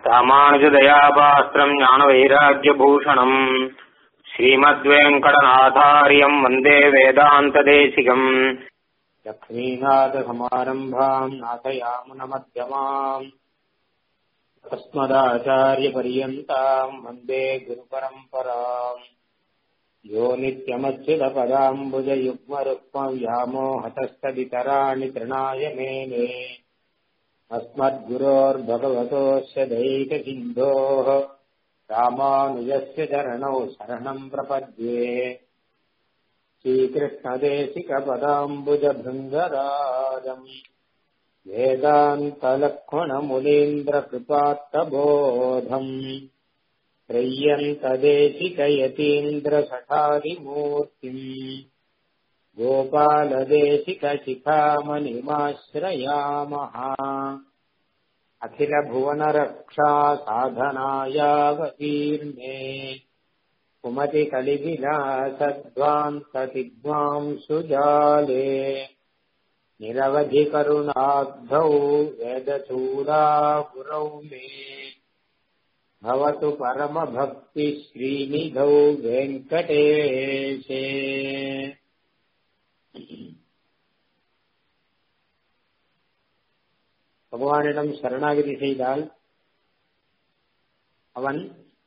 ராமானுஜதயாபாஸ்திரம் ஞானவைராக்கியபூஷணம் ஸ்ரீமத்வேங்கடநாதாரியம் வந்தே வேதாந்ததேசிகம் லக்ஷ்மீநாதசமாரம்பாம் நாதயாமுனமध्यமாம் अस्मदाचार्यपर्यन्ताम् वन्दे गुरुपरम्पराम् यो नित्यमच्युतपदाम्बुजयुग्मरुक्मव्यामोहतस्तदितराणि तृणाय मेने अस्मद्गुरोर्भगवतोऽस्य दैकसिन्धोः रामानुजस्य चरणौ शरणम् प्रपद्ये श्रीकृष्णदेशिकपदाम्बुजभृङ्गराजम् वेदान्तलक्ष्मणमुनीन्द्रकृपात्तबोधम् त्रय्यन्तदेशिकयतीन्द्रसठादिमूर्तिम् गोपालदेशिकशिखामणिमाश्रयामः अखिलभुवनरक्षा साधनायावतीर्णे कुमतिकलिविलासद्वान्ततिग्वांसुजाले निरवधिकरुणाब्धौ वेदचूडा गुरौ मे भवतु परमभक्तिश्रीनिधौ वेङ्कटेशे பகவானிடம் சரணாகதி செய்தால் அவன்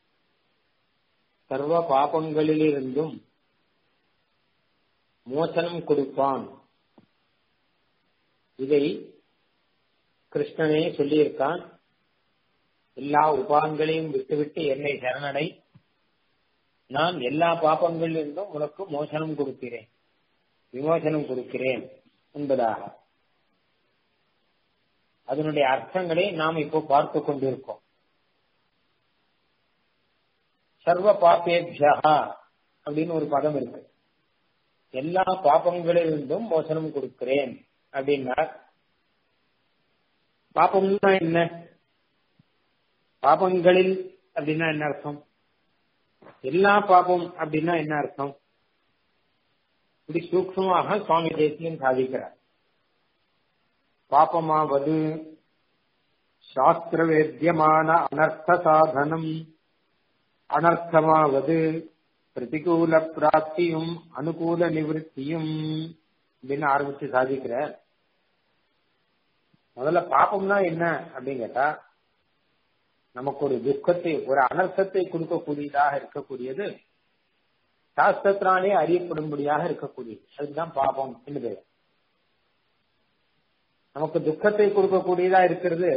சர்வ பாபங்களிலிருந்தும் மோசனம் கொடுப்பான் இதை கிருஷ்ணனே சொல்லியிருக்கான் எல்லா உபாங்களையும் விட்டுவிட்டு என்னை சரணடை நான் எல்லா பாப்பங்களிலிருந்தும் உனக்கு மோசனம் கொடுக்கிறேன் விமோசனம் கொடுக்கிறேன் என்பதாக அதனுடைய அர்த்தங்களை நாம் இப்போ பார்த்து கொண்டிருக்கோம் சர்வ பாப்பேபியா அப்படின்னு ஒரு பதம் இருக்கு எல்லா பாப்பங்களிலிருந்தும் மோசனம் கொடுக்கிறேன் அப்படின்னா பாப்பம்னா என்ன பாபங்களில் அப்படின்னா என்ன அர்த்தம் எல்லா பாபம் அப்படின்னா என்ன அர்த்தம் இப்படி சூக்மமாக சுவாமி தேசியம் சாதிக்கிறார் பாபமாவது சாஸ்திர வேத்தியமான அனர்த்த சாதனம் அனர்த்தமாவது பிரதிகூல பிராப்தியும் அனுகூல நிவர்த்தியும் அப்படின்னு ஆரம்பிச்சு சாதிக்கிற முதல்ல பாப்பம்னா என்ன அப்படின்னு கேட்டா நமக்கு ஒரு துக்கத்தை ஒரு அனர்த்தத்தை கொடுக்கக்கூடியதாக இருக்கக்கூடியது சாஸ்திரத்தினாலே அறியப்படும்படியாக இருக்கக்கூடியது அதுதான் பாபம் என்று பேர் நமக்கு துக்கத்தை கொடுக்கக்கூடியதா இருக்கிறது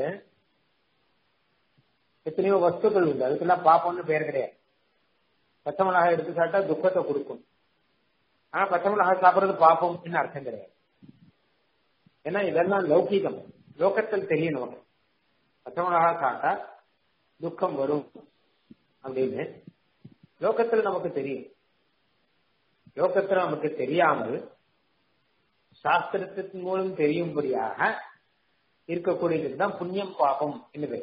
எத்தனையோ வஸ்துக்கள் உண்டு அதுக்கெல்லாம் பாப்பம்னு பேர் கிடையாது பச்சை மிளகாய் எடுத்து சாப்பிட்டா துக்கத்தை கொடுக்கும் ஆனா பச்சை மிளகாய் சாப்பிடுறது பாப்பம் அர்த்தம் கிடையாது ஏன்னா இதெல்லாம் லௌகீகம் லோகத்தில் தெரியும் நமக்கு பச்சை மிளகாய் சாப்பிட்டா துக்கம் வரும் அப்படின்னு லோகத்துல நமக்கு தெரியும் லோகத்துல நமக்கு தெரியாமல் சாஸ்திரத்தின் மூலம் தெரியும்படியாக இருக்கக்கூடியது தான் புண்ணியம் பாபம் என்று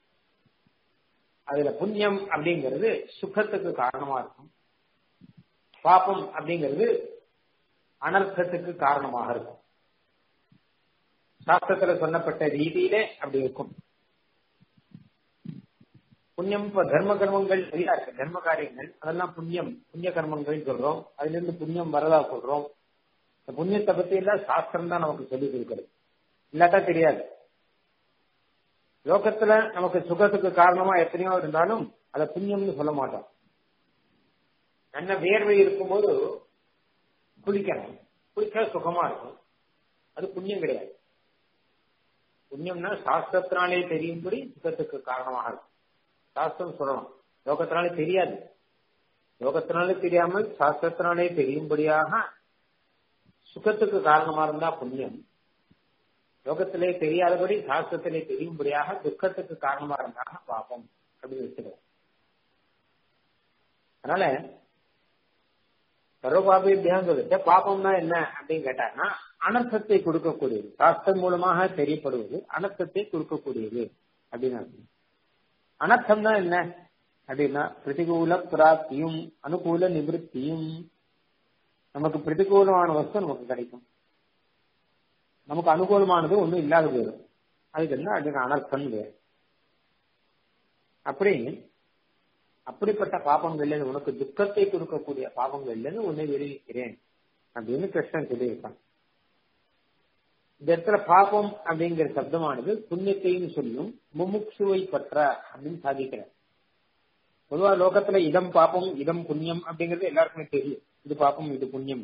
அதுல புண்ணியம் அப்படிங்கிறது சுகத்துக்கு காரணமா இருக்கும் பாப்பம் அப்படிங்கிறது அனர்த்தத்துக்கு காரணமாக இருக்கும் சாஸ்திரத்துல சொல்லப்பட்ட ரீதியிலே அப்படி இருக்கும் புண்ணியம் இப்ப தர்ம கர்மங்கள் நிறைய இருக்கு தர்ம காரியங்கள் அதெல்லாம் புண்ணியம் புண்ணிய கர்மங்கள் சொல்றோம் அதுல இருந்து புண்ணியம் வரதா சொல்றோம் இந்த புண்ணியத்தை பத்தி எல்லாம் சாஸ்திரம் தான் நமக்கு சொல்லிக் கொடுக்கிறது இல்லாட்டா தெரியாது லோகத்துல நமக்கு சுகத்துக்கு காரணமா எத்தனையோ இருந்தாலும் அதை புண்ணியம்னு சொல்ல மாட்டோம் நல்ல வேர்வை இருக்கும்போது குளிக்கணும் குளிச்சா சுகமா இருக்கும் அது புண்ணியம் கிடையாது புண்ணியம்னா சாஸ்திரத்தினாலே தெரியும்படி சுகத்துக்கு காரணமாக இருக்கும் சாஸ்திரம் சொல்லணும் லோகத்தினாலே தெரியாது லோகத்தினாலே தெரியாமல் சாஸ்திரத்தினாலே தெரியும்படியாக சுகத்துக்கு காரணமா இருந்தா புண்ணியம் லோகத்திலே தெரியாதபடி சாஸ்திரத்திலே தெரியும்படியாக துக்கத்துக்கு காரணமா இருந்தாக பாப்பம் அப்படின்னு வச்சுக்கிறோம் அதனால சர்வபாபியான்னு சொல்லிட்டு பாப்பம்னா என்ன அப்படின்னு கேட்டாங்கன்னா அனர்த்தத்தை கொடுக்கக்கூடியது சாஸ்திரம் மூலமாக தெரியப்படுவது அனர்த்தத்தை கொடுக்கக்கூடியது அப்படின்னு அனர்த்தம்னா என்ன அப்படின்னா பிரதிகூல பிராப்தியும் அனுகூல நிவர்த்தியும் நமக்கு பிரதிகூலமான வஸ்து நமக்கு கிடைக்கும் நமக்கு அனுகூலமானது ஒன்றும் இல்லாத போயிடும் அதுக்கு என்ன அதுக்கு அனர்த்தம் பேர் அப்படி அப்படிப்பட்ட பாபங்கள்ல உனக்கு துக்கத்தை கொடுக்கக்கூடிய பாபங்கள்ல உன்னை விடுவிக்கிறேன் அப்படின்னு கிருஷ்ணன் சொல்லியிருக்கான் இந்த இடத்துல பாபம் அப்படிங்கிற சப்தமானது புண்ணியத்தையும் சொல்லும் முமுட்சுவை பற்ற அப்படின்னு சாதிக்கிறார் பொதுவா லோகத்துல இதம் பாப்பம் இதம் புண்ணியம் அப்படிங்கிறது எல்லாருக்குமே தெரியும் இது பாப்பம் இது புண்ணியம்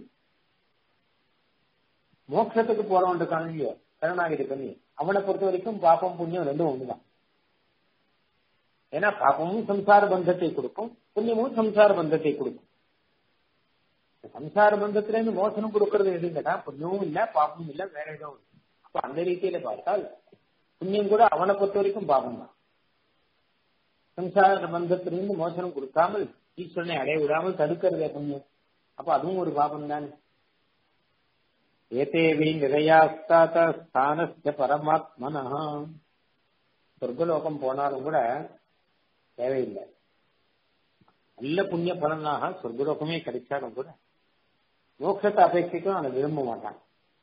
மோட்சத்துக்கு போறவன் இருக்கான் இல்லையோ கருணாகிரி பண்ணி அவனை பொறுத்த வரைக்கும் பாப்பம் புண்ணியம் ரெண்டும் ஒண்ணுதான் ஏன்னா பாப்பமும் சம்சார பந்தத்தை கொடுக்கும் புண்ணியமும் சம்சார பந்தத்தை கொடுக்கும் சம்சார பந்தத்துல இருந்து மோசனம் கொடுக்கறது எதுவும் கேட்டா புண்ணியமும் இல்ல பாப்பமும் இல்ல வேற எதுவும் அப்ப அந்த ரீதியில பார்த்தால் புண்ணியம் கூட அவனை பொறுத்த வரைக்கும் பாபம் தான் சம்சார பந்தத்திலிருந்து மோசனம் கொடுக்காமல் ஈஸ்வரனை அடைய விடாமல் தடுக்கிறதே புண்ணியம் அப்ப அதுவும் ஒரு பாபம் தானே ஏதேவி நிலையாஸ்தாத ஸ்தானஸ்த பரமாத்மனா சொர்க்கலோகம் போனாலும் கூட தேவையில்லை நல்ல புண்ணிய பலனாக சொர்க்கலோகமே கிடைச்சாலும் கூட மோட்சத்தை அபேட்சிக்கும் அதை விரும்ப மாட்டான்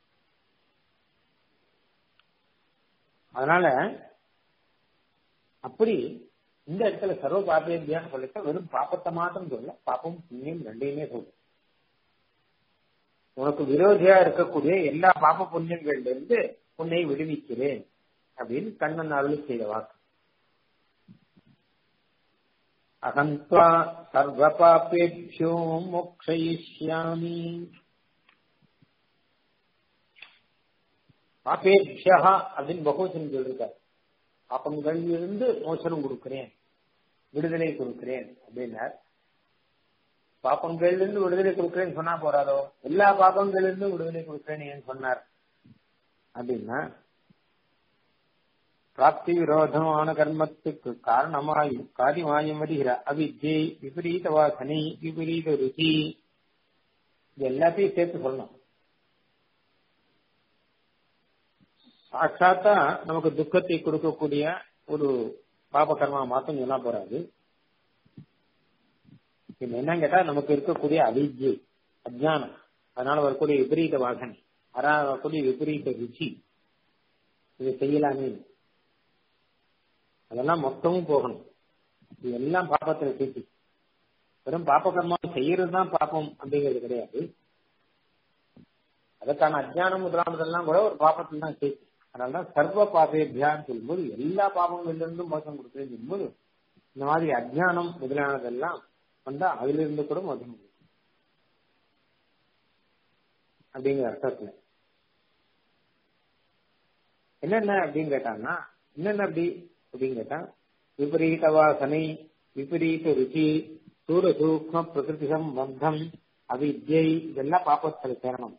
அதனால அப்படி இந்த இடத்துல சர்வ பாபேபியான்னு சொல்லிட்டு வெறும் பாப்பத்தை மாத்திரம் சொல்ல பாப்பம் புண்ணியம் ரெண்டையுமே சொல்லும் உனக்கு விரோதியா இருக்கக்கூடிய எல்லா பாப புண்ணியங்கள்ல இருந்து உன்னை விடுவிக்கிறேன் அப்படின்னு கண்ணன் அருள் செய்த வாக்கு அகந்த்வா சர்வ பாப்பேபியோ மோக்ஷயிஷ்யாமி பாப்பேபியா அப்படின்னு பகவசன் சொல்லிருக்கார் பாப்பங்கள் இருந்து மோசனம் கொடுக்கிறேன் விடுதலை கொடுக்கிறேன் அப்படின்னார் பாப்பங்கள்ல இருந்து விடுதலை கொடுக்கிறேன்னு சொன்னா போறாதோ எல்லா பாப்பங்கள்ல இருந்து விடுதலை கொடுக்கிறேன் ஏன் சொன்னார் அப்படின்னா பிராப்தி விரோதமான கர்மத்துக்கு காரணமாய் காரியமாயும் வருகிற அவித்யை விபரீத வாசனை விபரீத ருச்சி இது எல்லாத்தையும் சேர்த்து சொல்லணும் சாட்சாத்தா நமக்கு துக்கத்தை கொடுக்கக்கூடிய ஒரு பாப கர்மா மாத்தம் சொன்னா போறாது என்னன்னு கேட்டா நமக்கு இருக்கக்கூடிய அவித்யை அஜானம் அதனால வரக்கூடிய விபரீத வாசனை அதனால வரக்கூடிய விபரீத ருச்சி இதை செய்யலாமே அதெல்லாம் மொத்தமும் போகணும் இது எல்லாம் பாப்பத்துல சேர்த்து வெறும் பாப்ப கர்மா செய்யறது தான் பாப்பம் அப்படிங்கிறது கிடையாது அதற்கான அஜானம் முதலானதெல்லாம் கூட ஒரு பாப்பத்தில் தான் சேர்த்து அதனாலதான் சர்வ பாபேபியான்னு சொல்லும்போது எல்லா பாபங்கள்ல இருந்தும் மோசம் கொடுக்குறேன்னு சொல்லும்போது இந்த மாதிரி அஜானம் முதலானதெல்லாம் வந்தா அதுல இருந்து கூட மோசம் கொடுக்கும் அப்படிங்கிற அர்த்தத்துல என்னென்ன அப்படின்னு கேட்டாங்கன்னா என்னென்ன அப்படி அப்படின்னு கேட்டா விபரீத வாசனை விபரீத ருச்சி சூர சூக்ம பிரகிருதி சம்பந்தம் அவித்யை இதெல்லாம் பாப்பத்துல சேரணும்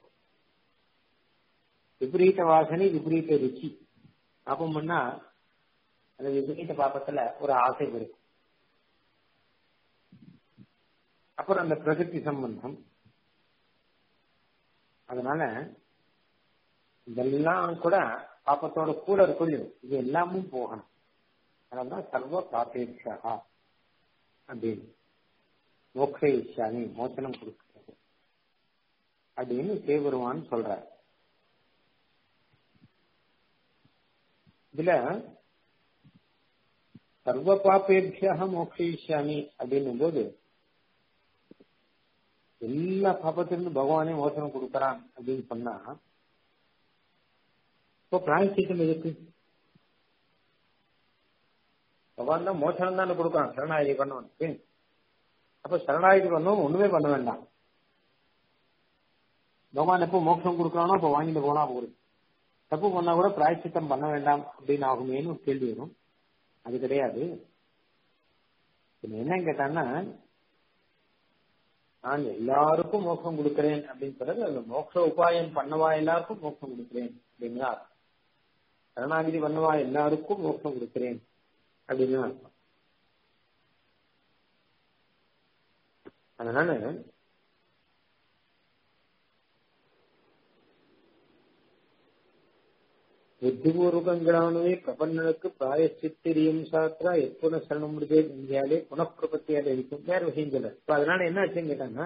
விபரீத வாசனை விபரீத ருச்சி பாப்பம் பண்ணா அந்த விபரீத பாப்பத்துல ஒரு ஆசை இருக்கும் அப்புறம் அந்த பிரகிருதி சம்பந்தம் அதனால இதெல்லாம் கூட பாப்பத்தோட கூட இருக்கும் இது எல்லாமும் போகணும் அதனால்தான் சர்வ பாப்பேட்சா அப்படின்னு மோக்ஷ இச்சானி மோசனம் கொடுக்கிறது அப்படின்னு சிவபெருமான் சொல்றார் இதுல சர்வ பாப்பேபியா மோக்ஷயிஷ்யாமி அப்படின்னும் போது எல்லா பாப்பத்திலிருந்து பகவானே மோசனம் கொடுக்கறான் அப்படின்னு சொன்னா இப்போ பிராயச்சித்தம் எதுக்கு பகவான் தான் மோசனம் தானே கொடுக்கறான் சரணாகி பண்ணவனுக்கு அப்ப சரணாகி பண்ணவும் ஒண்ணுமே பண்ண வேண்டாம் பகவான் எப்போ மோட்சம் கொடுக்கறானோ அப்போ வாங்கிட்டு போனா போகுது தப்பு பண்ணா கூட பிராயச்சித்தம் பண்ண வேண்டாம் அப்படின்னு ஆகுமேன்னு ஒரு கேள்வி வரும் அது கிடையாது என்ன கேட்டான்னா நான் எல்லாருக்கும் மோட்சம் கொடுக்கிறேன் அப்படின்னு சொல்றது அந்த மோட்ச உபாயம் பண்ணவா எல்லாருக்கும் மோட்சம் கொடுக்கிறேன் அப்படின்னு அர்த்தம் கருணாநிதி பண்ணவா எல்லாருக்கும் மோட்சம் கொடுக்கிறேன் அப்படின்னு அர்த்தம் அதனால ബുദ്ധിപൂർവകങ്ങളാണേ പ്രപന്നർക്ക് പ്രായശ്ചിത്തിരിയും சாத்திரா எப்புன சரணம் முடிதே இந்தியாலே புனப்பிரபத்தியா இருக்கும் வேற விஷயம் சொல்ல இப்ப அதனால என்ன ஆச்சுன்னு கேட்டாங்கன்னா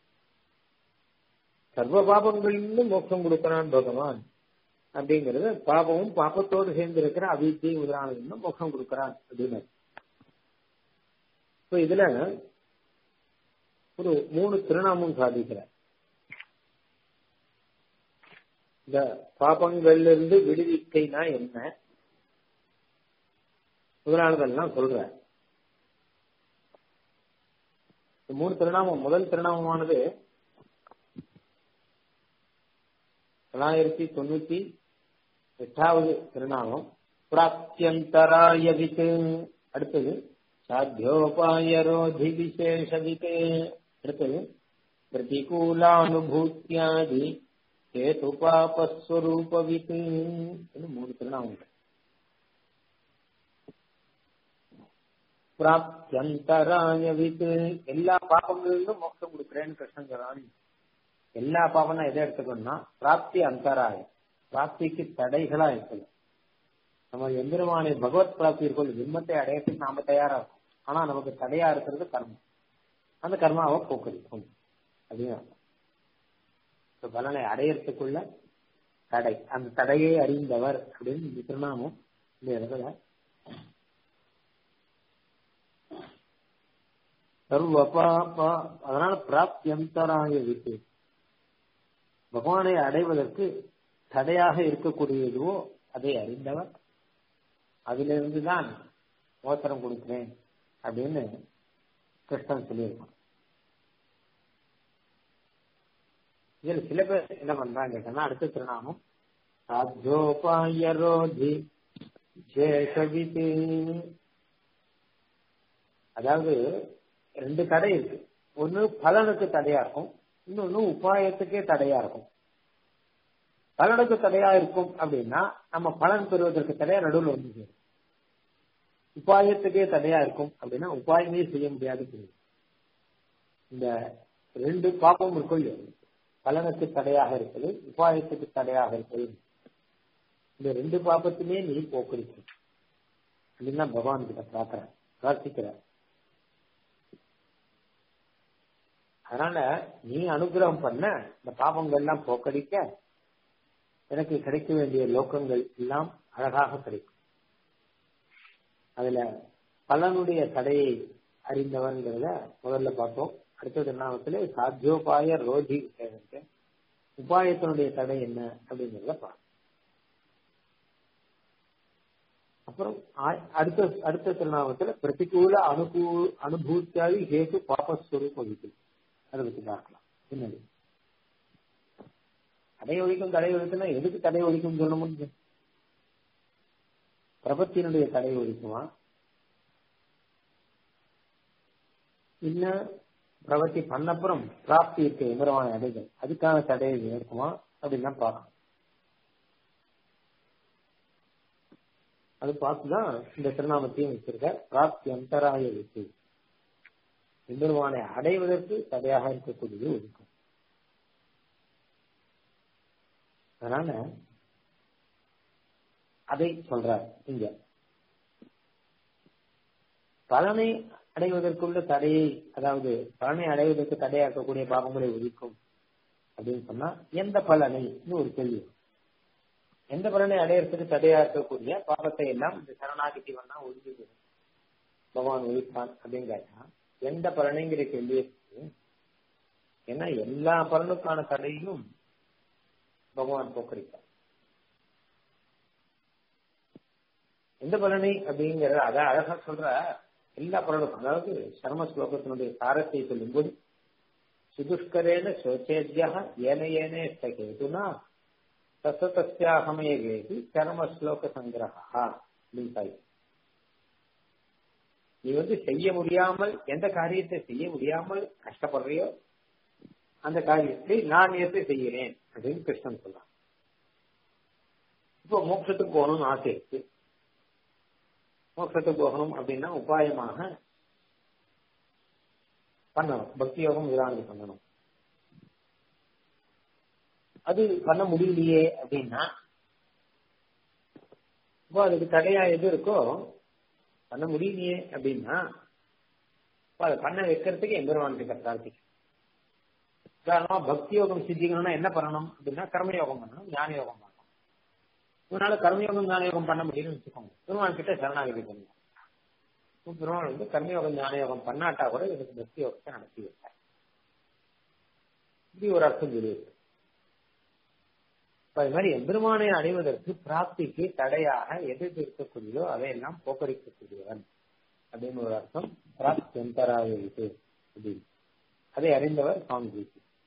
சர்வ பாபங்களிலிருந்து மோட்சம் கொடுக்கிறான் பகவான் அப்படிங்கறது பாபமும் பாபத்தோடு சேர்ந்து இருக்கிற அவித்தியை முதலானது மோட்சம் கொடுக்கிறான் அப்படின்னு இப்போ இதுல ஒரு மூணு திருநாமம் சாதிக்கிறார் இந்த பாபங்கள்ல இருந்து விடுவிக்கைனா என்ன முதலானதெல்லாம் சொல்ற மூணு திருநாமம் முதல் திருநாமமானது தொள்ளாயிரத்தி தொண்ணூத்தி எட்டாவது திருநாமம் பிராப்தியந்தராய வித்து அடுத்தது சாத்தியோபாயரோதி விசேஷவித்து அடுத்தது பிரதிகூலானுபூத்தியாதி கேது பாபஸ்வரூபவித்து மூணு திருநாமங்கள் பிராப்தியந்தராய வித்து எல்லா பாபங்களிலும் மோட்சம் கொடுக்குறேன்னு கிருஷ்ணன் சொல்றான் எல்லா பாபம்னா எதை எடுத்துக்கணும்னா பிராப்தி அந்தராயம் பிராப்திக்கு தடைகளா இருக்குது நம்ம எம்பெருமானை பகவத் பிராப்தி இருக்கும் ஜென்மத்தை அடையறதுக்கு நாம தயாரா இருக்கும் ஆனா நமக்கு தடையா இருக்கிறது கர்மம் அந்த கர்மாவை போக்கடிக்கும் அப்படின்னு பலனை அடையறதுக்குள்ள தடை அந்த தடையை அறிந்தவர் அப்படின்னு இந்த திருநாமம் இந்த இடத்துல சர்வ பாபா அதனால பிராப்தியந்தராய விட்டு பகவானை அடைவதற்கு தடையாக இருக்கக்கூடியதுவோ அதை அறிந்தவர் அதிலிருந்து தான் மோசரம் கொடுக்கிறேன் அப்படின்னு கிருஷ்ணன் சொல்லியிருக்கான் இதுல சில பேர் என்ன பண்றாங்க கேட்டா அடுத்த திருநாமம் சாத்தியோபாயரோதி ஜேஷவித்து அதாவது ரெண்டு தடை இருக்கு ஒன்னு பலனுக்கு தடையா இருக்கும் இன்னொன்னு உபாயத்துக்கே தடையா இருக்கும் பலனுக்கு தடையா இருக்கும் அப்படின்னா நம்ம பலன் பெறுவதற்கு தடையா நடுவில் வந்து சேரும் உபாயத்துக்கே தடையா இருக்கும் அப்படின்னா உபாயமே செய்ய முடியாது இந்த ரெண்டு பாப்பம் இருக்கும் பலனுக்கு தடையாக இருப்பது உபாயத்துக்கு தடையாக இருப்பது இந்த ரெண்டு பாப்பத்துமே நீ போக்குறிக்கும் அப்படின்னு தான் பகவான் கிட்ட பிரார்த்தனை பிரார்த்திக்கிறார் அதனால நீ அனுகிரகம் பண்ண இந்த பாபங்கள் எல்லாம் போக்கடிக்க எனக்கு கிடைக்க வேண்டிய லோக்கங்கள் எல்லாம் அழகாக கிடைக்கும் அதுல பலனுடைய தடையை அறிந்தவன்கிறத முதல்ல பார்த்தோம் அடுத்த திருநாமத்துல சாத்தியோபாய ரோதி உபாயத்தினுடைய தடை என்ன அப்படிங்கிறத பார்த்தோம் அப்புறம் அடுத்த அடுத்த திருநாமத்துல பிரதிகூல அனுகூ அனுபூத்தியாதி ஹேது பாபஸ்வரூப விதி அதை பத்தி பார்க்கலாம் என்னது தடை ஒழிக்கும் தடை ஒழிக்கும்னா எதுக்கு தடை ஒழிக்கும் சொல்ல முடியும் பிரபத்தினுடைய தடை ஒழிக்குமா இல்ல பிரவர்த்தி பண்ணப்புறம் பிராப்தி இருக்க எம்பரமான அடைகள் அதுக்கான தடையை இருக்குமா அப்படின்னு பார்க்கணும் அது பார்த்துதான் இந்த திருநாமத்தையும் வச்சிருக்க பிராப்தி அந்தராய விட்டு எம்பெருமானை அடைவதற்கு தடையாக இருக்கக்கூடியது ஒதுக்கும் அதனால அதை சொல்றார் இங்க பலனை அடைவதற்குள்ள தடையை அதாவது பலனை அடைவதற்கு தடையா இருக்கக்கூடிய பாவங்களை ஒதுக்கும் அப்படின்னு சொன்னா எந்த பலனை ஒரு கேள்வி எந்த பலனை அடையறதுக்கு தடையா இருக்கக்கூடிய பாவத்தை எல்லாம் இந்த சரணாகிதி வந்தா ஒதுக்கி பகவான் ஒழிப்பான் அப்படின்னு கேட்டா எந்த பலனைங்கிற கேள்வி இருக்கு ஏன்னா எல்லா பலனுக்கான தடையும் பகவான் போக்கடிப்பார் எந்த பலனை அப்படிங்கிற அத அழகா சொல்ற எல்லா பலனுக்கும் அதாவது சர்ம ஸ்லோகத்தினுடைய சாரத்தை சொல்லும்போது சுதுஷ்கரேன சோச்சேத்யா ஏன ஏனே கேதுனா தசதஸ்யாகமே கேது சர்ம ஸ்லோக சங்கிரகா அப்படின்னு தாய் நீ வந்து செய்ய முடியாமல் எந்த காரியத்தை செய்ய முடியாமல் கஷ்டப்படுறியோ அந்த காரியத்தை நான் ஏற்று செய்கிறேன் அப்படின்னு கிருஷ்ணன் சொல்றான் இப்போ மோட்சத்துக்கு போகணும்னு ஆசை இருக்கு மோட்சத்துக்கு போகணும் அப்படின்னா உபாயமாக பண்ணணும் பக்தி யோகம் விதானம் பண்ணணும் அது பண்ண முடியலையே அப்படின்னா இப்போ அதுக்கு தடையா எது இருக்கோ பண்ண முடியலையே அப்படின்னா அதை பண்ண வைக்கிறதுக்கு எம்பெருமான் கிட்ட பிரார்த்திக்கும் உதாரணமா பக்தி யோகம் சித்திக்கணும்னா என்ன பண்ணணும் அப்படின்னா கர்மயோகம் பண்ணணும் ஞான யோகம் பண்ணணும் இதனால கர்மயோகம் ஞான யோகம் பண்ண முடியும்னு வச்சுக்கோங்க பெருமாள் கிட்ட சரணாகதி பண்ணுவோம் பெருமாள் வந்து கர்மயோகம் ஞானயோகம் பண்ணாட்டா கூட எனக்கு பக்தி யோகத்தை நடத்தி வைத்தார் இப்படி ஒரு அர்த்தம் சொல்லியிருக்கு அது மாதிரி எம்பெருமானை அடைவதற்கு பிராப்திக்கு தடையாக எது இருக்கக்கூடியதோ அதையெல்லாம் போக்கடிக்கக்கூடியவன் அப்படின்னு ஒரு அர்த்தம் பிராப்தி எந்தராக இது அப்படின்னு அதை அறிந்தவர் சுவாமி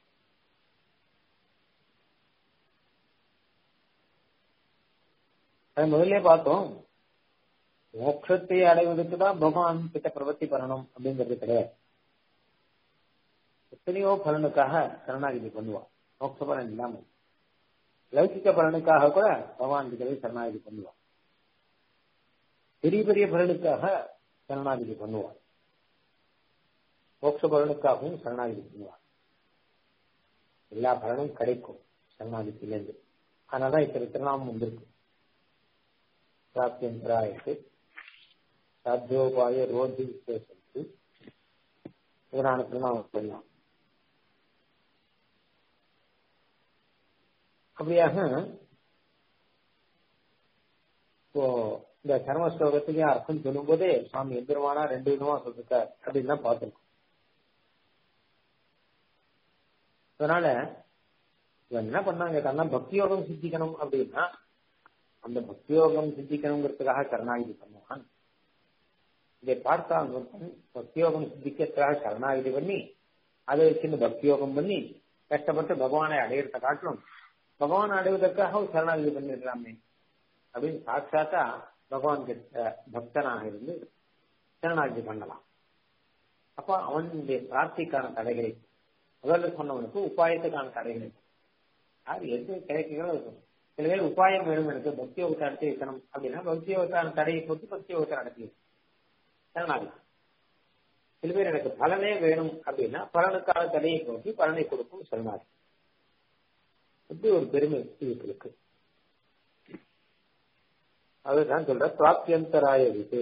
அது முதல்ல பார்த்தோம் மோட்சத்தை அடைவதற்கு தான் பகவான் கிட்ட பிரவர்த்தி பண்ணணும் அப்படிங்கிறது கிடையாது எத்தனையோ பலனுக்காக சரணாகிதி பண்ணுவான் மோட்ச பலன் இல்லாம லௌகிக்க பலனுக்காக கூட பகவான் கிட்டவே சரணாகிதி பண்ணுவான் பெரிய பெரிய பலனுக்காக சரணாகிதி பண்ணுவான் மோட்ச பலனுக்காகவும் சரணாகிதி பண்ணுவான் எல்லா பலனும் கிடைக்கும் சரணாகிதியிலிருந்து அதனாலதான் இத்தனை திருநாமம் வந்திருக்கு பிராப்தியந்திராயத்து சாத்தியோபாய ரோதி விசேஷத்து இதனால திருநாமம் சொல்லலாம் அப்படியாக இப்போ இந்த சர்ம ஸ்லோகத்துக்கு அர்த்தம் சொல்லும் போதே சுவாமி எந்திரமானா ரெண்டு விதமா சொல்லிருக்கார் அப்படின்னு தான் பார்த்திருக்கோம் அதனால இவன் என்ன பண்ணாங்க கேட்டாங்கன்னா பக்தி யோகம் சித்திக்கணும் அப்படின்னா அந்த பக்தி யோகம் சித்திக்கணுங்கிறதுக்காக கருணாகிதி பண்ணுவான் இதை பார்த்தா பக்தி யோகம் சித்திக்கிறதுக்காக கருணாகிதி பண்ணி அதை வச்சு பக்தி யோகம் பண்ணி கஷ்டப்பட்டு பகவானை அடையிறத காட்டிலும் பகவான் அடைவதற்காக ஒரு சரணாகிதி பண்ணிடலாமே அப்படின்னு சாட்சாத்தா பகவான் கிட்ட பக்தனாக இருந்து சரணாகிதி பண்ணலாம் அப்ப அவனுடைய பிரார்த்திக்கான தடைகளை முதல்ல சொன்னவனுக்கு உபாயத்துக்கான தடைகள் யார் எது கிடைக்கிறதோ இருக்கணும் சில பேர் உபாயம் வேணும் எனக்கு பக்தி யோகத்தை நடத்தி வைக்கணும் அப்படின்னா பக்தி யோகத்தான தடையை பொறுத்து பக்தி யோகத்தை நடத்தி சரணாகி சில பேர் எனக்கு பலனே வேணும் அப்படின்னா பலனுக்கான தடையை போக்கி பலனை கொடுக்கும் சரணாகி இப்படி ஒரு பெருமை இருக்கு அதுதான் சொல்ற பிராப்தியந்தராய விது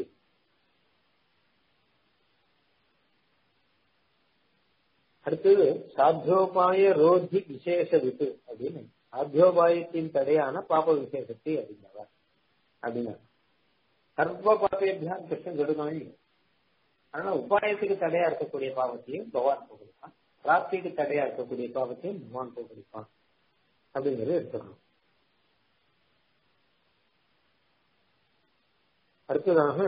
அடுத்தது சாத்தியோபாய ரோதி விசேஷ வித்து அப்படின்னு சாத்தியோபாயத்தின் தடையான பாப விசேஷத்தை அறிந்தவர் அப்படின்னா சர்வ பாபேபியா கிருஷ்ணன் சொல்லுவாங்க ஆனா உபாயத்துக்கு தடையா இருக்கக்கூடிய பாவத்தையும் பகவான் போகடிப்பான் பிராப்திக்கு தடையா இருக்கக்கூடிய பாவத்தையும் பகவான் போகடிப்பான் அப்படிங்கிறது எடுத்துக்கணும் அடுத்ததாக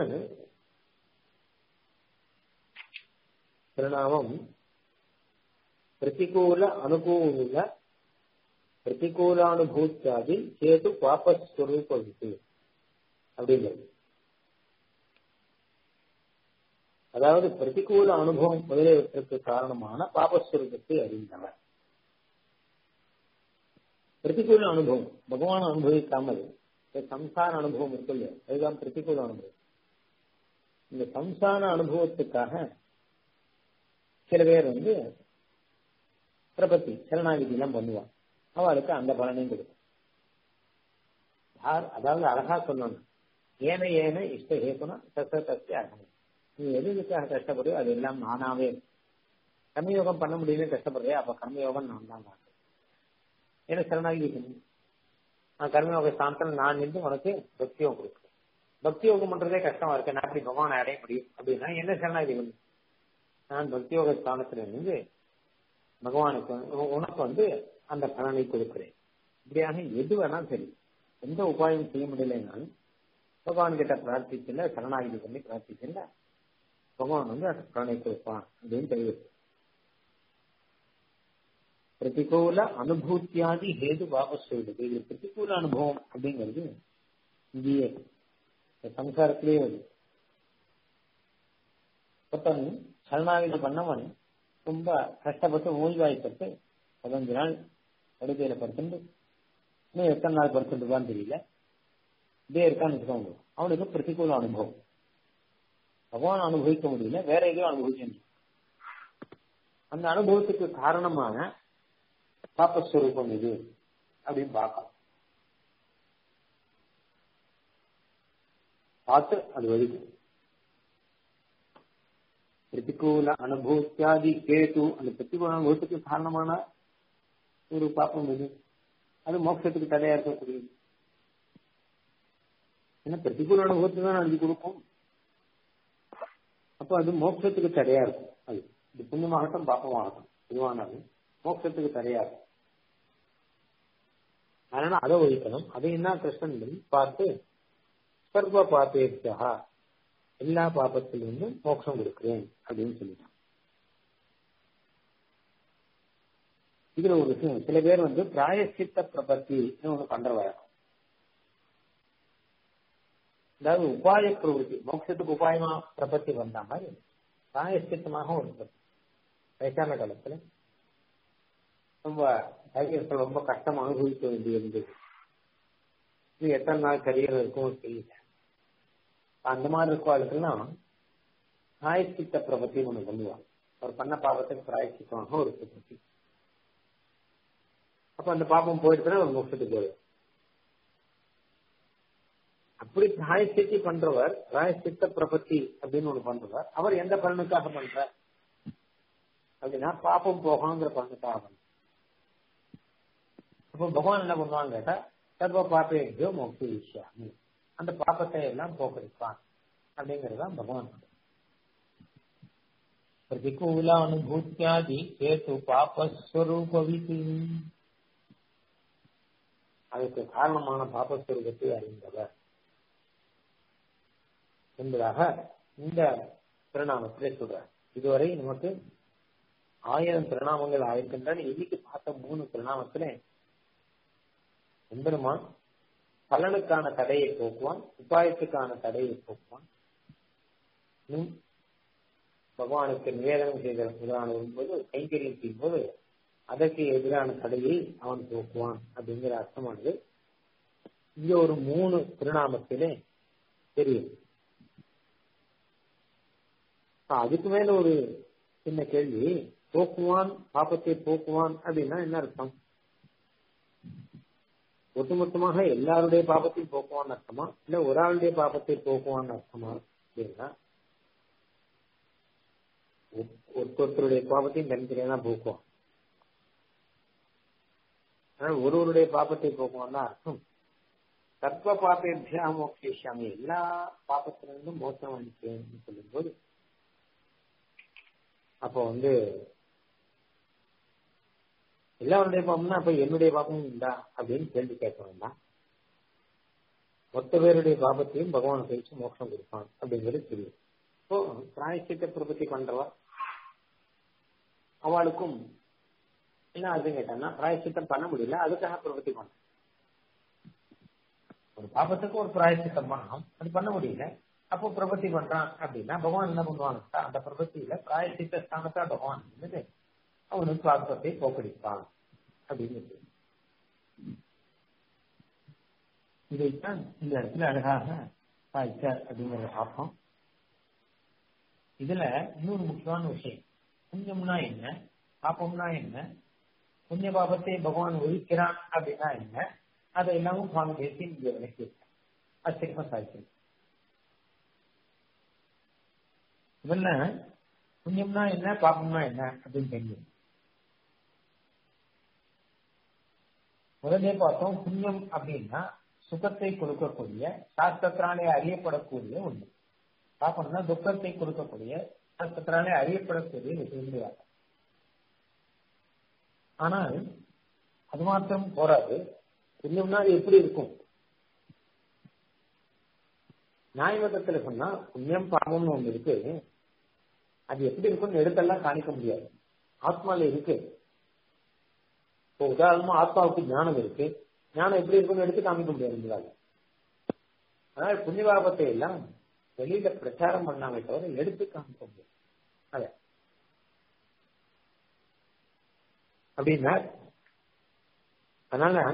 திருநாமம் பிரதிகூல அனுகூல பிரதிகூலானுபூத்தாதி சேது பாபஸ்வரூப வித்து அப்படிங்கிறது அதாவது பிரதிகூல அனுபவம் முதலியவற்றுக்கு காரணமான பாபஸ்வரூபத்தை அறிந்தவர் பிரதிகூல அனுபவம் பகவான் அனுபவிக்காமல் சம்சார அனுபவம் இருக்கு இல்லையா அதுதான் பிரதிகூல அனுபவம் இந்த சம்சார அனுபவத்துக்காக சில பேர் வந்து பிரபத்தி சரணாகிதி எல்லாம் பண்ணுவான் அவளுக்கு அந்த பலனையும் கொடுக்கும் யார் அதாவது அழகா சொல்லணும் ஏன ஏன இஷ்ட ஹேத்துனா தச தஸ்ய அகமம் நீ எதுக்காக கஷ்டப்படுறியோ அது எல்லாம் நானாவே கர்மயோகம் பண்ண முடியும்னு கஷ்டப்படுறியா அப்ப கர்மயோகம் நான் தான் பார்க்கிறேன் ஏன்னா சரணாகிதி பண்ணு நான் கர்மயோக ஸ்தானத்தில் நான் நின்று உனக்கு பக்தி யோகம் கொடுக்குறேன் பக்தி யோகம் பண்றதே கஷ்டமா இருக்கு நான் அப்படி பகவானை அடைய முடியும் அப்படின்னா என்ன சரணாகிதி பண்ணு நான் பக்தி யோக ஸ்தானத்துல இருந்து பகவானுக்கு உனக்கு வந்து அந்த பலனை கொடுக்கிறேன் இப்படியாக எது வேணாலும் சரி எந்த உபாயம் செய்ய முடியலைனாலும் பகவான் கிட்ட பிரார்த்திக்கல சரணாகிதி பண்ணி பிரார்த்திக்கல பகவான் வந்து அந்த பலனை கொடுப்பான் அப்படின்னு தெரிவித்து பிரதிகூல அனுபூத்தியாதி ஹேது வாபஸ் சொல்றது இது பிரதிகூல அனுபவம் அப்படிங்கிறது இங்கேயே சம்சாரத்திலேயே வருது ஒருத்தன் சரணாகிதி பண்ணவன் ரொம்ப கஷ்டப்பட்டு ஓய்வாய்ப்பட்டு பதினஞ்சு நாள் படுக்கையில படுத்துட்டு இன்னும் எத்தனை நாள் படுத்துட்டுதான் தெரியல இப்படியே இருக்கான்னு வச்சுக்கோங்க அவனுக்கு பிரதிகூல அனுபவம் பகவான் அனுபவிக்க முடியல வேற எதையும் அனுபவிக்க முடியும் அந்த அனுபவத்துக்கு காரணமான பாப்பஸ்வரூபம் இது அப்படின்னு பார்க்கலாம் பார்த்து அது வலிக்கும் பிரதிகூல அனுபவத்தியாதி கேது அந்த பிரதிகூல அனுபவத்துக்கு காரணமான ஒரு பாப்பம் இது அது மோட்சத்துக்கு தடையா இருக்கக்கூடியது ஏன்னா பிரதிகூல அனுபவத்துக்கு தான் அது கொடுக்கும் அப்போ அது மோட்சத்துக்கு தடையா இருக்கும் அது இது புண்ணியமாகட்டும் பாப்பமாகட்டும் இதுவானாலும் மோட்சத்துக்கு தடையா இருக்கும் அதனால அதை ஒழிக்கணும் அதை என்ன கிருஷ்ணன் பார்த்து சர்வ பாப்பேச்சா எல்லா பாப்பத்திலிருந்தும் மோட்சம் கொடுக்கிறேன் அப்படின்னு சொல்லிட்டான் இதுல ஒரு விஷயம் சில பேர் வந்து பிராயசித்த பிரபத்தி ஒண்ணு பண்ற வழக்கம் அதாவது உபாய பிரவருத்தி மோட்சத்துக்கு உபாயமா பிரபத்தி வந்த மாதிரி பிராயசித்தமாக ஒரு பிரபத்தி வயசான காலத்துல ரொம்ப டைகர்கள் ரொம்ப கஷ்டம் அனுபவிக்க வேண்டியிருந்தது இது எத்தனை நாள் கரியர் இருக்கும் தெரியல அந்த மாதிரி இருக்கவாளுக்கெல்லாம் பிராயசித்த பிரபத்தின்னு ஒண்ணு பண்ணுவாங்க அவர் பண்ண பாவத்துக்கு பிராயசித்தமாக ஒரு பிரபத்தி அப்ப அந்த பாப்பம் போயிடுச்சுன்னா ஒரு மோட்சத்துக்கு போயிடும் அப்படி பிராயசித்தி பண்றவர் பிராயசித்த பிரபத்தி அப்படின்னு ஒண்ணு பண்றவர் அவர் எந்த பலனுக்காக பண்றார் அப்படின்னா பாப்பம் போகணுங்கிற பலனுக்காக பண்ற அப்போ பகவான் என்ன பண்ணுவாங்க கேட்டா சர்வ பாப்பேஜோ மோக்தி விஷயாமி அந்த பாப்பத்தை எல்லாம் போக்கடிப்பான் அப்படிங்கிறது தான் பகவான் பிரதிகூல அனுபூத்தியாதி கேது பாபஸ்வரூபவிதி அதுக்கு காரணமான பாபஸ்வரூபத்தை அறிந்தவர் என்பதாக இந்த திருநாமத்திலே சொல்றார் இதுவரை நமக்கு ஆயிரம் திருநாமங்கள் ஆயிருக்கின்றன இன்னைக்கு பார்த்த மூணு திருநாமத்திலே எம்பெருமான் பலனுக்கான தடையை போக்குவான் உபாயத்துக்கான தடையை போக்குவான் இன்னும் பகவானுக்கு நிவேதனம் செய்த முதலான வரும்போது கைங்கரியம் செய்யும்போது அதற்கு எதிரான தடையை அவன் போக்குவான் அப்படிங்கிற அர்த்தமானது இங்க ஒரு மூணு திருநாமத்திலே தெரியும் அதுக்கு மேல ஒரு சின்ன கேள்வி போக்குவான் பாப்பத்தை போக்குவான் அப்படின்னா என்ன அர்த்தம் ஒட்டுமொத்தமாக எல்லாருடைய பாபத்தையும் போக்குவான்னு அர்த்தமா இல்ல ஒரு ஆளுடைய பாபத்தை போக்குவான்னு அர்த்தமா அப்படின்னா ஒருத்தருடைய பாபத்தையும் தனித்தனியா தான் போக்குவான் ஆனால் ஒருவருடைய பாபத்தை போக்குவான் தான் அர்த்தம் சர்வ பாப்பேபியா மோக்ஷிஷாமி எல்லா பாப்பத்திலிருந்தும் மோசம் அளிப்பேன் சொல்லும்போது அப்போ வந்து எல்லாருடைய பாப்பம்னா அப்ப என்னுடைய பாப்பமும் உண்டா அப்படின்னு கேள்வி கேட்க வேண்டாம் மொத்த பேருடைய பாபத்தையும் பகவான் கழிச்சு மோட்சம் கொடுப்பான் அப்படிங்கிறது தெரியும் இப்போ பிராயசித்த பிரபத்தி பண்றவா அவளுக்கும் என்ன அதுன்னு கேட்டான்னா பிராயசித்தம் பண்ண முடியல அதுக்காக பிரபத்தி பண்ண ஒரு பாபத்துக்கு ஒரு பிராயசித்தம் பண்ணணும் அது பண்ண முடியல அப்போ பிரபத்தி பண்றான் அப்படின்னா பகவான் என்ன பண்ணுவாங்க அந்த பிரபத்தியில பிராயசித்த ஸ்தானத்தா பகவான் இருந்தது அவனுக்கு பாபத்தை போக்கடிப்பான் அப்படின்னு இதைத்தான் இந்த இடத்துல அழகாக சாய்ச்சார் அப்படிங்கிறத பார்ப்போம் இதுல இன்னொரு முக்கியமான விஷயம் புண்ணியம்னா என்ன பாப்பம்னா என்ன புண்ணிய பாபத்தை பகவான் ஒழிக்கிறான் அப்படின்னா என்ன அதை எல்லாமும் சுவாமி பேசி இங்க விளக்கியிருக்கேன் ஆச்சரியமா சாய்ச்சிருக்கேன் இவன்ல புண்ணியம்னா என்ன பாப்பம்னா என்ன அப்படின்னு தெரியும் முதலே பார்த்தோம் புண்ணியம் அப்படின்னா சுகத்தை கொடுக்கக்கூடிய சாஸ்திரத்தினாலே அறியப்படக்கூடிய ஒண்ணு பாப்பம்னா துக்கத்தை கொடுக்கக்கூடிய சாஸ்திரத்தினாலே அறியப்படக்கூடிய விஷயங்கள் ஆனால் அது மாத்திரம் போராது புண்ணியம்னா அது எப்படி இருக்கும் நியாயமதத்துல சொன்னா புண்ணியம் பாவம்னு ஒண்ணு இருக்கு அது எப்படி இருக்கும்னு எடுத்தெல்லாம் காணிக்க முடியாது ஆத்மால இருக்கு இப்போ உதாரணமா ஆத்மாவுக்கு ஞானம் இருக்கு ஞானம் எப்படி இருக்கும்னு எடுத்து காமிக்க முடியாது உங்களால அதனால புண்ணியபாபத்தை எல்லாம் வெளியில பிரச்சாரம் பண்ணாமே தவிர எடுத்து காமிக்க முடியாது அத அப்படின்னா அதனால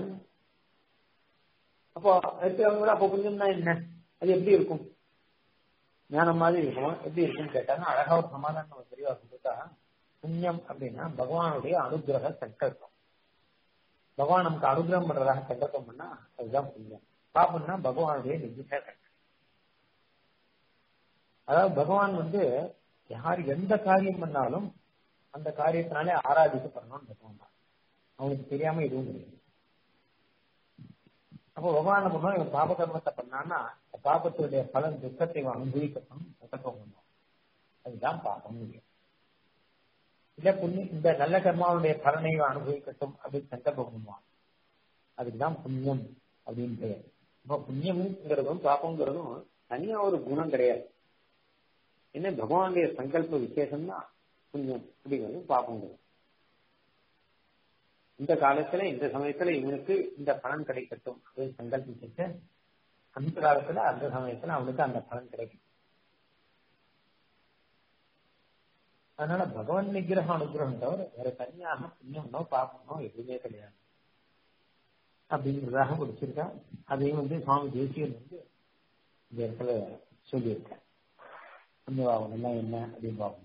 அப்போ எடுத்தவங்க அப்போ புண்ணியம்னா என்ன அது எப்படி இருக்கும் ஞானம் மாதிரி இருக்கும் எப்படி இருக்கும்னு கேட்டாங்க அழகா ஒரு சமாதானம் தெளிவா கொடுத்தா புண்ணியம் அப்படின்னா பகவானுடைய அனுகிரக சங்கல்பம் பகவான் நமக்கு அனுகிரகம் பண்றதாக சங்கல்பம் பண்ணா அதுதான் புண்ணியம் பாப்பம்னா பகவானுடைய நிஜ அதாவது பகவான் வந்து யார் எந்த காரியம் பண்ணாலும் அந்த காரியத்தினாலே ஆராதிக்கப்படணும்னு பகவான் தான் அவனுக்கு தெரியாம எதுவும் கிடையாது அப்போ பகவான் பண்ணுவோம் இவன் பாப கர்மத்தை பண்ணான்னா பாபத்துடைய பலன் துக்கத்தை இவன் அனுபவிக்கணும் சங்கல்பம் பண்ணுவான் அது இதுதான் பாபம் இல்ல புண்ணியம் இந்த நல்ல கர்மாவுடைய பலனை அனுபவிக்கட்டும் அப்படின்னு சங்கல்பம் பண்ணுவான் அதுக்குதான் புண்ணியம் அப்படின்னு பெயர் இப்ப புண்ணியம்ங்கிறதும் பாப்பங்கிறதும் தனியா ஒரு குணம் கிடையாது என்ன பகவானுடைய சங்கல்ப விசேஷம் தான் புண்ணியம் அப்படிங்கிறது பாப்பங்கிறது இந்த காலத்துல இந்த சமயத்துல இவனுக்கு இந்த பலன் கிடைக்கட்டும் அப்படின்னு சங்கல்பிச்சுட்டு அந்த காலத்துல அந்த சமயத்துல அவனுக்கு அந்த பலன் கிடைக்கும் அதனால பகவான் நிகிரகம் அனுகிரகம் தவிர வேற தனியாக புண்ணியம்னோ பாப்பமோ எதுவுமே கிடையாது அப்படிங்கிறதாக பிடிச்சிருக்கா அதையும் வந்து சுவாமி தேசியன் வந்து இந்த இடத்துல சொல்லியிருக்கேன் புண்ணியபாவம் எல்லாம் என்ன அப்படின்னு பார்க்கும்போது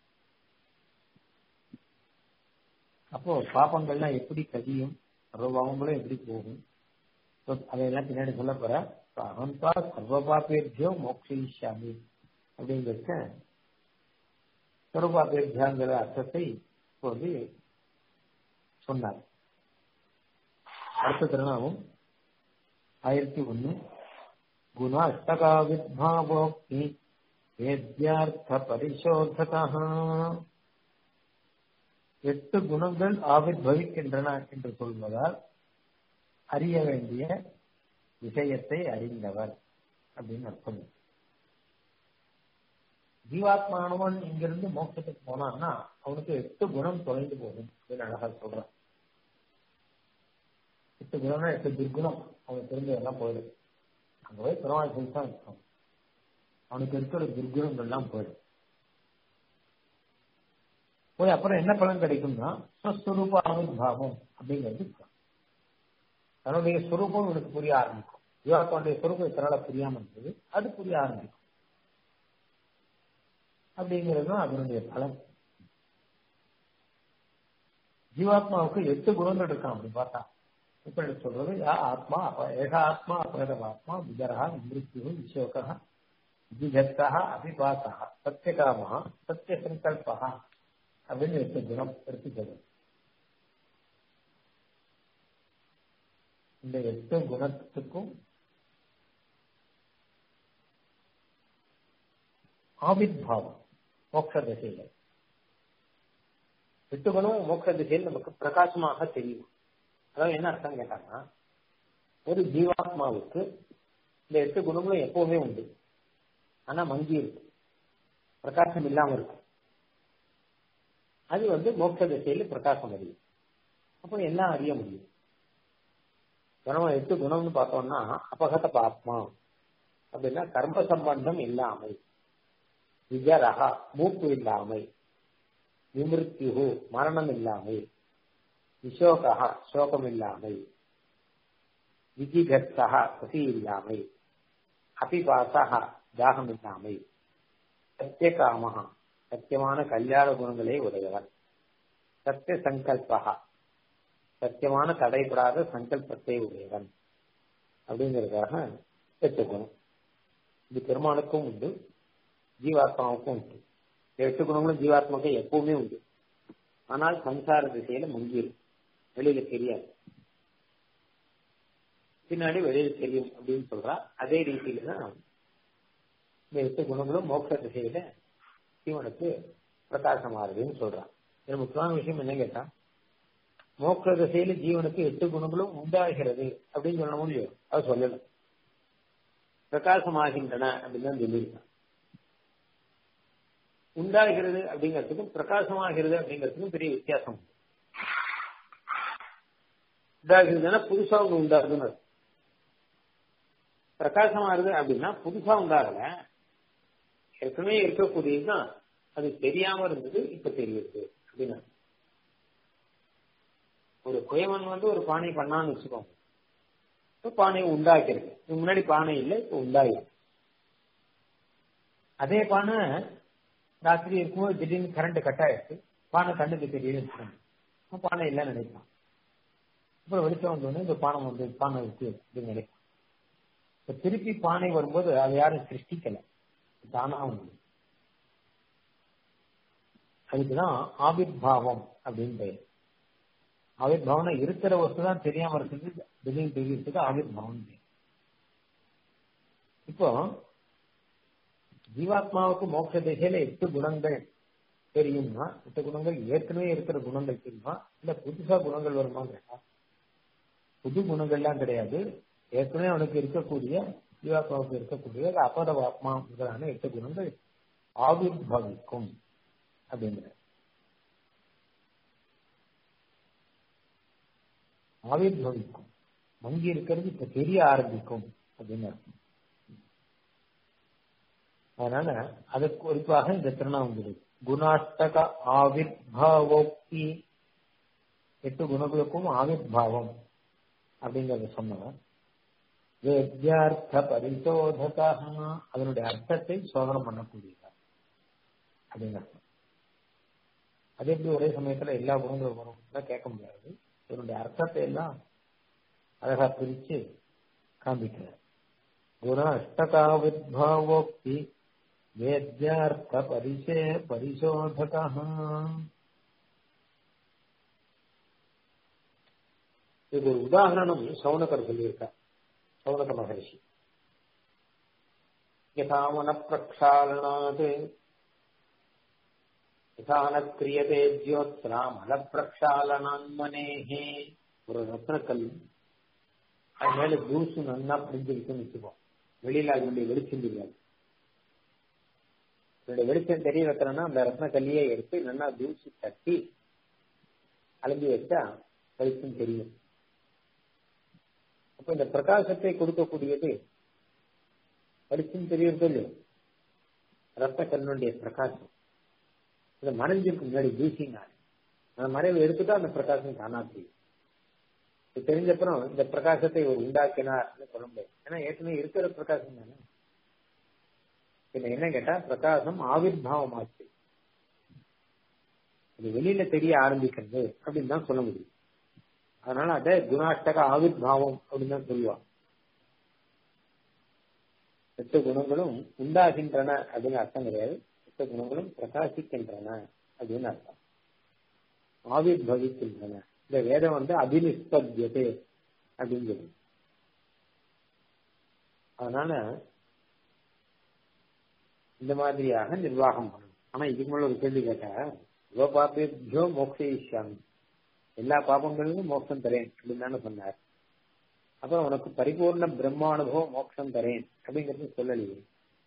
அப்போ பாப்பங்கள்லாம் எப்படி கதியும் சர்வபாவங்களும் எப்படி போகும் அதையெல்லாம் பின்னாடி சொல்ல போற அகம்பா சர்வ பாப்பேர்ஜியோ மோக்ஷிஷாமி அப்படிங்கிறத சர்வபாப்பேர்ஜியாங்கிற அர்த்தத்தை இப்போ வந்து சொன்னார் அடுத்த திருநாமம் ஆயிரத்தி ஒன்னு குணாஷ்டகா வித்பாவோக்தி வேத்யார்த்த பரிசோதகா எட்டு குணங்கள் ஆவிர்வவிக்கின்றன என்று சொல்வதால் அறிய வேண்டிய விஷயத்தை அறிந்தவர் அப்படின்னு அர்த்தம் ஜீவாத்மானவன் இங்கிருந்து மோட்சத்துக்கு போனான்னா அவனுக்கு எட்டு குணம் தொலைந்து போகும் அப்படின்னு அழகா சொல்றான் எட்டு குணம்னா எட்டு துர்குணம் அவனுக்கு தெரிஞ்சதெல்லாம் போயிடும் அங்க போய் பெருமாள் புதுசா இருக்கும் அவனுக்கு இருக்கிற துர்குணங்கள்லாம் போயிடும் போய் அப்புறம் என்ன பலன் கிடைக்கும்னா ஸ்வஸ்வரூப ஆவிர்வாவம் அப்படிங்கிறது தன்னுடைய ஸ்வரூபம் இவனுக்கு புரிய ஆரம்பிக்கும் ஜீவாத்மாவுடைய ஸ்வரூபம் இத்தனால புரியாம இருந்தது அது புரிய ஆரம்பிக்கும் அப்படிங்கிறது அதனுடைய பலன் ஜீவாத்மாவுக்கு எட்டு குணங்கள் இருக்கான் அப்படி பார்த்தா இப்ப சொல்றது யா ஆத்மா ஏக ஆத்மா அபரதமாத்மா விஜரா மிருத்யு விசோகா விஜத்தா அபிபாசா சத்தியகாமா சத்திய சங்கல்பா அப்படின்னு எட்டு குணம் எடுத்து சொல்லுது இந்த எட்டு குணத்துக்கும் ஆவிர்வாவம் மோட்ச திசையில எட்டு குணம் மோட்ச திசையில் நமக்கு பிரகாசமாக தெரியும் அதாவது என்ன அர்த்தம் கேட்டாங்கன்னா ஒரு ஜீவாத்மாவுக்கு இந்த எட்டு குணங்களும் எப்பவுமே உண்டு ஆனா மங்கி இருக்கு பிரகாசம் இல்லாம இருக்கு அது வந்து மோட்ச திசையில பிரகாசம் அறியும் அப்போ எல்லாம் அறிய முடியும் குணம் எட்டு குணம்னு பார்த்தோம்னா அபகத பாத்மா அப்படின்னா கர்ம சம்பந்தம் இல்லாமை விஜரகா மூப்பு இல்லாமை விமிருத்யு மரணம் இல்லாமை விசோகா சோகம் இல்லாமை விஜிகத்தா பசி இல்லாமை அபிபாசா தாகம் இல்லாமை சத்தியகாமகா சத்தியமான கல்யாண குணங்களே உடையவன் சத்திய சங்கல்பா சத்தியமான தடைபடாத சங்கல்பத்தை உடையவன் அப்படிங்கிறதுக்காக எட்டு குணம் இது பெருமானுக்கும் உண்டு ஜீவாத்மாவுக்கும் உண்டு எட்டு குணங்களும் ஜீவாத்மாவுக்கு எப்பவுமே உண்டு ஆனால் சம்சார திசையில முங்கிரும் வெளியில தெரியாது பின்னாடி வெளியில தெரியும் அப்படின்னு சொல்றா அதே ரீதியில தான் இந்த எட்டு குணங்களும் மோட்ச திசையில ஜீவனுக்கு பிரகாசமாறுதுன்னு சொல்றான் இது முக்கியமான விஷயம் என்ன கேட்டா மோட்ச திசையில ஜீவனுக்கு எட்டு குணங்களும் உண்டாகிறது அப்படின்னு சொல்ல முடியும் அது சொல்லல பிரகாசமாகின்றன அப்படின்னு தான் சொல்லியிருக்கான் உண்டாகிறது அப்படிங்கிறதுக்கும் பிரகாசமாகிறது அப்படிங்கிறதுக்கும் பெரிய வித்தியாசம் உண்டு உண்டாகிறதுனா புதுசா ஒண்ணு உண்டாகுதுன்னு பிரகாசமாகுது அப்படின்னா புதுசா உண்டாகல ஏற்கனவே இருக்கக்கூடியதுதான் அது தெரியாம இருந்தது இப்ப தெரியுது அப்படின்னு ஒரு குயவன் வந்து ஒரு பானை பண்ணான்னு வச்சுக்கோங்க இப்ப பானையை உண்டாக்கிறது முன்னாடி பானை இல்லை இப்ப உண்டாயிருக்கு அதே பானை ராத்திரி இருக்கும்போது திடீர்னு கரண்ட் கட் ஆயிடுச்சு பானை கண்ணுக்கு தெரியுது பானை இல்லைன்னு நினைப்பான் அப்புறம் வெளிச்சம் வந்தோடனே இந்த பானை வந்து பானை இருக்கு அப்படின்னு நினைப்பான் இப்ப திருப்பி பானை வரும்போது அதை யாரும் சிருஷ்டிக்கல தானா வந்து அதுக்குதான் ஆவிர்வாவம் அப்படின்னு பெயர் ஆவிர்வாவம்னா இருக்கிற வஸ்து தான் தெரியாம இருக்குது திடீர்னு தெரியறதுக்கு ஆவிர்வாவம் பெயர் இப்போ ஜீவாத்மாவுக்கு மோட்ச திசையில எட்டு குணங்கள் தெரியுமா எட்டு குணங்கள் ஏற்கனவே இருக்கிற குணங்கள் தெரியுமா இல்ல புதுசா குணங்கள் வருமா கேட்டா புது குணங்கள்லாம் கிடையாது ஏற்கனவே அவனுக்கு இருக்கக்கூடிய ஜீவாத்மாவுக்கு இருக்கக்கூடிய அபத ஆத்மா முதலான எட்டு குணங்கள் ஆவிர்பவிக்கும் அப்படிங்கிற ஆவிர்பவிக்கும் மங்கி இருக்கிறது இப்ப தெரிய ஆரம்பிக்கும் அப்படின்னு அர்த்தம் அதனால அதுக்கு குறிப்பாக இந்த திருநாமம் குணாஷ்டக ஆவிர்பாவோக்தி எட்டு குணங்களுக்கும் ஆவிர்பாவம் அப்படிங்கறத சொன்னவன் வேத்யார்த்த பரிசோதகா அதனுடைய அர்த்தத்தை சோதனை பண்ணக்கூடியதா அப்படின்னு அர்த்தம் அது எப்படி ஒரே சமயத்துல எல்லா குணங்களும் வரும் கேட்க முடியாது இதனுடைய அர்த்தத்தை எல்லாம் அழகா பிரிச்சு காண்பிக்கிறார் குண அஷ்டகாவிர்பாவோக்தி வேத்யார்த்த பரிசே பரிசோதகா இது ஒரு உதாரணம் சவுனகர் சொல்லியிருக்கார் சௌனக மகர்ஷி யதாமன பிரக்ஷாலனாத் யதான கிரியதே ஜோத்ரா மல பிரக்ஷாலனான்மனேஹே ஒரு ரத்னக்கல் அது மேல தூசு நன்னா பிடிஞ்சிருக்குன்னு வச்சுப்போம் வெளியில அதனுடைய வெளிச்சம் தெரியாது அதனுடைய வெளிச்சம் தெரிய வைக்கிறோம்னா அந்த ரத்னக்கல்லியை எடுத்து நல்லா தூசு தட்டி அலம்பி வச்சா வெளிச்சம் தெரியும் அப்ப இந்த பிரகாசத்தை கொடுக்கக்கூடியது வெளிச்சம் தெரியறது இல்லையோ ரத்த கண்ணுடைய பிரகாசம் இந்த மறைஞ்சிருக்கு முன்னாடி தூசினால அந்த மறைவை எடுத்துட்டா அந்த பிரகாசம் தானா தெரியும் இது தெரிஞ்சப்புறம் இந்த பிரகாசத்தை ஒரு உண்டாக்கினார்னு சொல்ல முடியாது ஏன்னா ஏற்கனவே இருக்கிற பிரகாசம் தானே பின்ன என்ன கேட்டா பிரகாசம் ஆவிர்வாவம் ஆச்சு அது வெளியில தெரிய ஆரம்பிக்கிறது அப்படின்னு தான் சொல்ல முடியும் அதனால அதை குணாஷ்டக ஆவிர்வாவம் அப்படின்னு தான் சொல்லுவான் எட்டு குணங்களும் உண்டாகின்றன அப்படின்னு அர்த்தம் கிடையாது எட்டு குணங்களும் பிரகாசிக்கின்றன அப்படின்னு அர்த்தம் ஆவிர்வவிக்கின்றன இந்த வேதம் வந்து அபினிஷ்பத்தியது அப்படின்னு சொல்லி அதனால இந்த மாதிரியாக நிர்வாகம் பண்ணணும் ஆனா இதுக்கு மேல ஒரு கேள்வி கேட்டா யோபாபியோ மோக்ஷயிஷ்யாமி எல்லா பாபங்களுக்கும் மோட்சம் தரேன் அப்படின்னு தானே சொன்னார் அப்புறம் உனக்கு பரிபூர்ண பிரம்மானுபவம் மோட்சம் தரேன் அப்படிங்கறது சொல்லலையே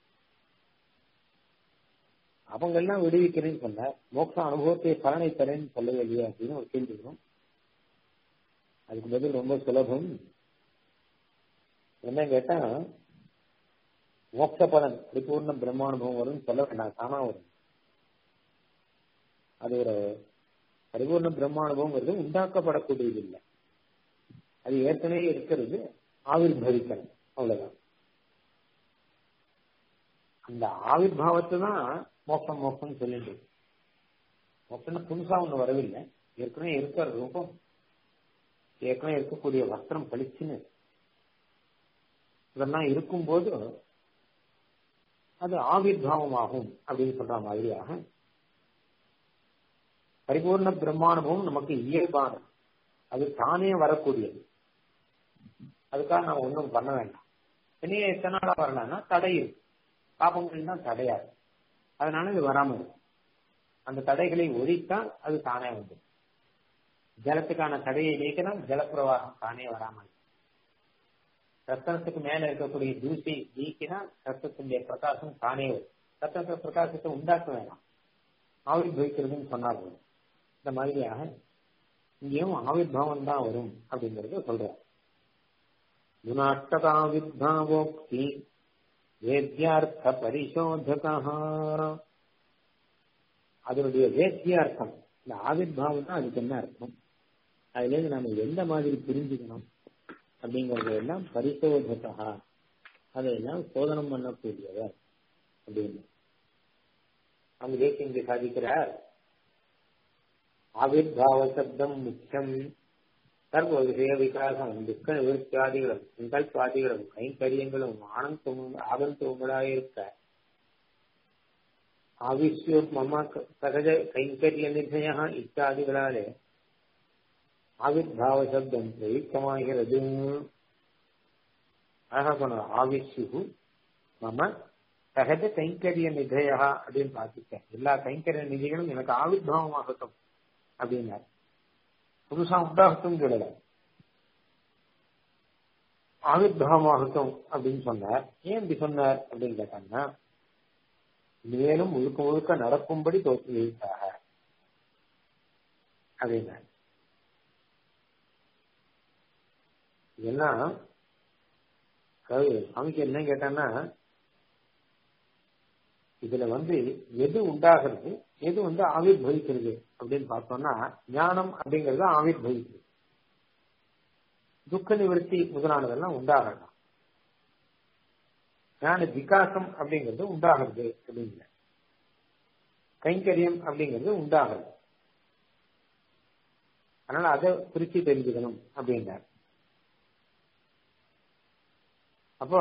அவங்கெல்லாம் விடுவிக்கிறேன்னு சொன்னார் மோட்ச அனுபவத்தை பலனை தரேன்னு சொல்லவே இல்லையே அப்படின்னு ஒரு கேள்வி வரும் அதுக்கு பதில் ரொம்ப சுலபம் என்ன கேட்டா மோட்ச பலன் பரிபூர்ண பிரம்மானுபவம் வரும்னு சொல்ல வேண்டாம் தானா வரும் அது ஒரு பரிபூர்ண பிரம்மானுபவங்கிறது உண்டாக்கப்படக்கூடியது இல்லை அது ஏற்கனவே இருக்கிறது ஆவிர்வவிக்கணும் அவ்வளவுதான் அந்த ஆவிர்வாவத்தை தான் மோக்கம் மோக்கம் சொல்லிட்டு மோக்கம்னா புதுசா ஒண்ணு வரவில்லை ஏற்கனவே இருக்கிற ரூபம் ஏற்கனவே இருக்கக்கூடிய வஸ்திரம் பளிச்சுன்னு இதெல்லாம் இருக்கும்போது அது ஆவிர்வாவம் ஆகும் அப்படின்னு சொல்ற மாதிரியாக பரிபூர்ண பிரம்மானுபவம் நமக்கு இயல்பானது அது தானே வரக்கூடியது அதுக்காக நான் ஒன்றும் பண்ண வேண்டாம் இனியே எத்தனை நாளா வரலாம்னா தடை இருக்கு பாபங்கள் தான் தடையாது அதனால இது வராம இருக்கும் அந்த தடைகளை ஒழித்தால் அது தானே வந்துடும் ஜலத்துக்கான தடையை நீக்கினால் ஜலப்பிரவாகம் தானே வராமல் ரத்தனத்துக்கு மேல இருக்கக்கூடிய தூசி நீக்கினால் ரத்தத்தினுடைய பிரகாசம் தானே வரும் ரத்தத்தை பிரகாசத்தை உண்டாக்க வேணாம் ஆவிர்வவிக்கிறதுன்னு சொன்னா போதும் இந்த மாதிரியாக இங்கேயும் ஆவிர்வாவம் தான் வரும் அப்படிங்கறத சொல்றார் குணாட்டகாவிர்வாவோக்தி வேத்தியார்த்த பரிசோதகா அதனுடைய வேத்தியார்த்தம் இந்த ஆவிர்வாவம் தான் அதுக்கு என்ன அர்த்தம் அதுல இருந்து நம்ம எந்த மாதிரி புரிஞ்சுக்கணும் அப்படிங்கறது எல்லாம் பரிசோதகா அதையெல்லாம் சோதனம் பண்ணக்கூடியவர் அப்படின்னு அங்கே இங்கு சாதிக்கிறார் ஆவிர்வாவ சப்தம் முக்கியம் சர்வ விஷய விகாசம் துக்க நிவர்த்தியாதிகளும் சங்கல்பாதிகளும் கைங்கரியங்களும் ஆனந்தமும் ஆகந்தமுங்களாயிருக்க ஆவிஷ்யோர் மம சகஜ கைங்கரிய நிர்ணய இத்தியாதிகளாலே ஆவிர்வாவ சப்தம் பிரயுக்தமாகிறது அழகா சொன்னார் ஆவிஷ்யு மம சகஜ கைங்கரிய நிதையா அப்படின்னு பார்த்துட்டேன் எல்லா கைங்கரிய நிதிகளும் எனக்கு ஆவிர்வாவமாகட்டும் அப்படின்னார் புதுசா உண்டாகட்டும் சொல்லல ஆவிர்வாவமாகட்டும் அப்படின்னு சொன்னார் ஏன் இப்படி சொன்னார் அப்படின்னு கேட்டாங்கன்னா மேலும் முழுக்க முழுக்க நடக்கும்படி தோற்றுவித்தாக அப்படின்னார் இதெல்லாம் அதாவது அவனுக்கு என்ன கேட்டான்னா இதுல வந்து எது உண்டாகிறது எது வந்து ஆவிர் பவிக்கிறது அப்படின்னு பார்த்தோம்னா ஞானம் அப்படிங்கிறது ஆவிர் பவிக்கிறது துக்க நிவர்த்தி முதலானதெல்லாம் உண்டாகலாம் ஞான விகாசம் அப்படிங்கிறது உண்டாகிறது அப்படிங்கிற கைங்கரியம் அப்படிங்கிறது உண்டாகிறது அதனால அதை குறிச்சு தெரிஞ்சுக்கணும் அப்படின்னார் அப்போ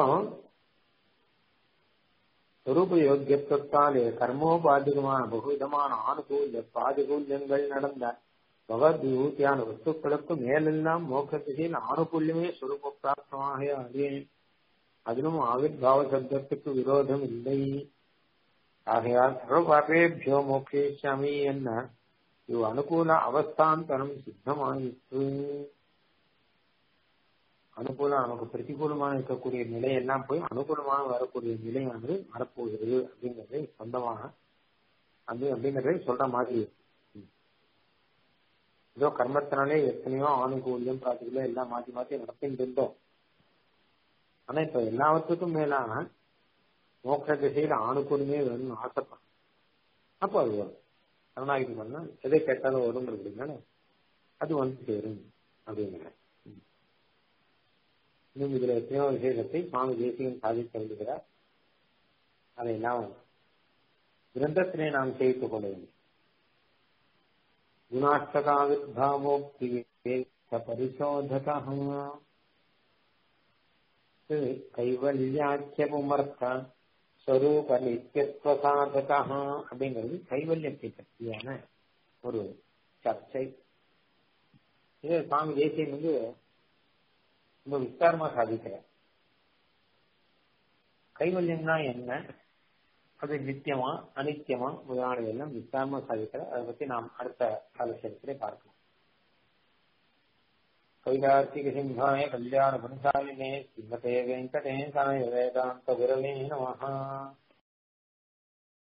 சொரூப யோக்கியத்தாலே கர்மோபாதிகமான பகுவிதமான ஆணுகூல்ய பாதிகூல்யங்கள் நடந்த பகவத் விபூத்தியான வஸ்துக்களுக்கு மேலெல்லாம் மோக்க திசையில் ஆணுகூல்யமே சொரூப பிராப்தமாக அறியேன் அதிலும் ஆவிர்வாவ சப்தத்துக்கு விரோதம் இல்லை ஆகையால் சர்வபாபேபியோ மோக்ஷேஷாமி என்ன இவ் அனுகூல அவஸ்தாந்தரம் சித்தமாயிற்று அனுகூலம் நமக்கு பிரதிகூலமாக இருக்கக்கூடிய நிலையெல்லாம் போய் அனுகூலமாக வரக்கூடிய நிலையானது வரப்போகிறது அப்படிங்கறது சொந்தமாக அது அப்படிங்கறத சொல்ற மாதிரி ஏதோ கர்மத்தினாலே எத்தனையோ ஆணுகூல்யம் பிரார்த்திகளோ எல்லாம் மாற்றி மாற்றி நடத்திட்டு இருந்தோம் ஆனா இப்ப எல்லாவற்றுக்கும் மேலான மோட்ச திசையில ஆணுக்கூலுமே வேணும்னு ஆசைப்படும் அப்போ அது வரும் கருணாகிரி பண்ணா எதை கேட்டாலும் வரும் அப்படின்னால அது வந்து சேரும் அப்படிங்கிற இன்னும் இதுல எத்தனையோ விசேஷத்தை சுவாமி தேசியம் சாதித்து வருகிறார் அதையெல்லாம் கிரந்தத்திலே நாம் செய்து கொள்ள வேண்டும் குணாஷ்டகாவிர்பாவோக்தி பரிசோதக கைவல்யாக்கியமுமர்த்த ஸ்வரூப நித்தியத்துவ சாதகா அப்படிங்கிறது கைவல்யத்தை பற்றியான ஒரு சர்ச்சை இது சுவாமி தேசியம் வந்து ரொம்ப விஸ்தாரமா சாதிக்கிறார் கைவல்யம்னா என்ன அது நித்தியமா அனித்தியமா முதலானது எல்லாம் விஸ்தாரமா சாதிக்கிறார் அதை பத்தி நாம் அடுத்த காலட்சேபத்திலே பார்க்கலாம் கைலார்த்திக சிம்ஹாய கல்யாண பன்சாலினே ஸ்ரீமதே வெங்கடேசாய வேதாந்த குரவே நமஹா